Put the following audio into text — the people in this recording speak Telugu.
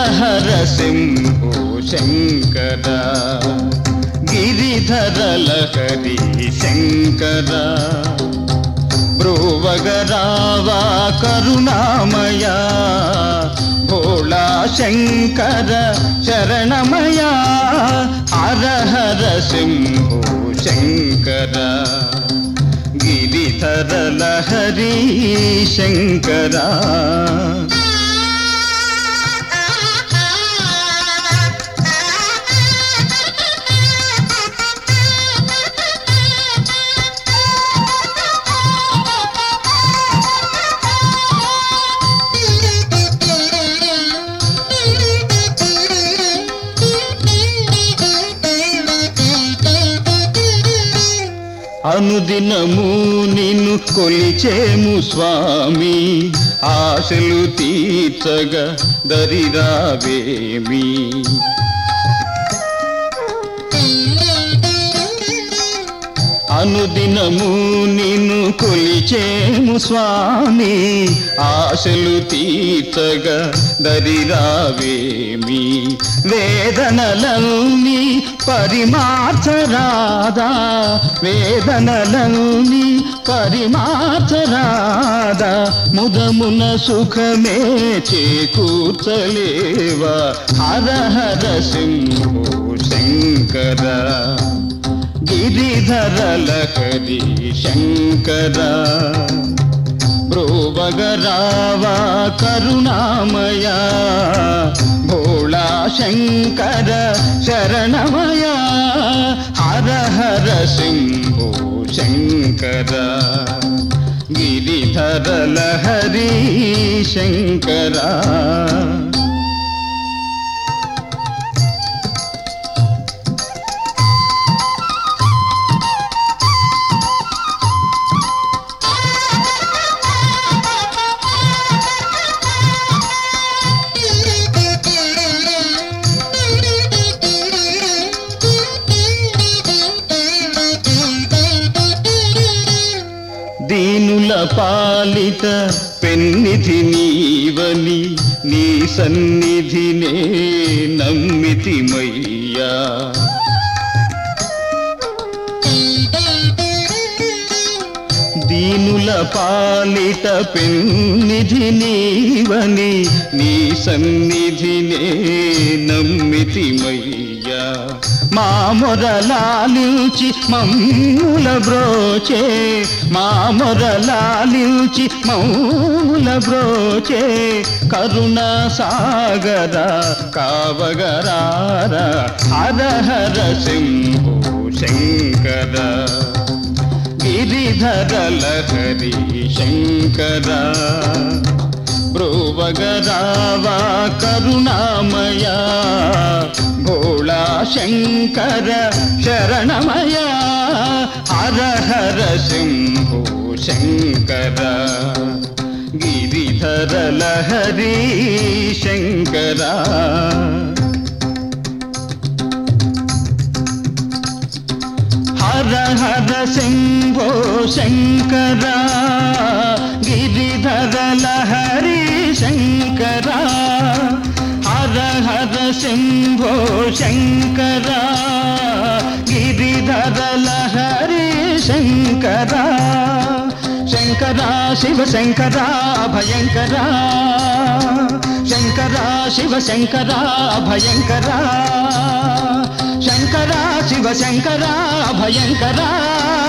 హర శంభో శంకర గిరిధరలహరి శంకర బ్రువగరావా కరుణామయ భోళా శంకర శరణమయ హర హర శంభో శంకర గిరిధరలహరి శంకర అనుదినము నిన్ను కొలిచేము స్వామి ఆశలు తీర్చగా దరిరావేమి అనుదినము నిన్ను కొలిచేము స్వామి ఆశలు తీర్చగా దరిరావేమి వేదనలని పరిమార్చరాదా వేదనలని పరిమార్చరాదా ముదమున సుఖమే చేకూర్చలేవా హర హర సింహో శంకర గిరిధరలహరి శంకర బ్రోవగరావా కరుణామయ భోళా శంకర శరణమయ హర హర శంభో శంకర గిరిధరలహరి శంకర దీనుల పాలిత పెన్నిధి నీవని నీ సన్నిధినే నమ్మితిమయ్యా దీనుల పాలిత పెన్నిధి నీవని నీ సన్నిధినే నమ్మితిమయ్యా మా మొరలాలించి మమ్ముల బ్రోచే మా మొరలాలించి మమ్ముల బ్రోచే కరుణ సాగర కావగరార హర హర శంభో శంకర గిరిధరలహరి శంకర బ్రువగరావా కరుణామయ భోళా శంకర శరణమయ హర హర శంభో శంకర గిరిధరలహరి శంకర హర హర శంభో శంకర గిరిధర లహరి శంకర హర హర శంభో శంకర గిరిధర లహరి శంకర శంకర శివ శంకర భయంకర శంకర శివ శంకర భయంకర శంకర శివ శంకర భయంకర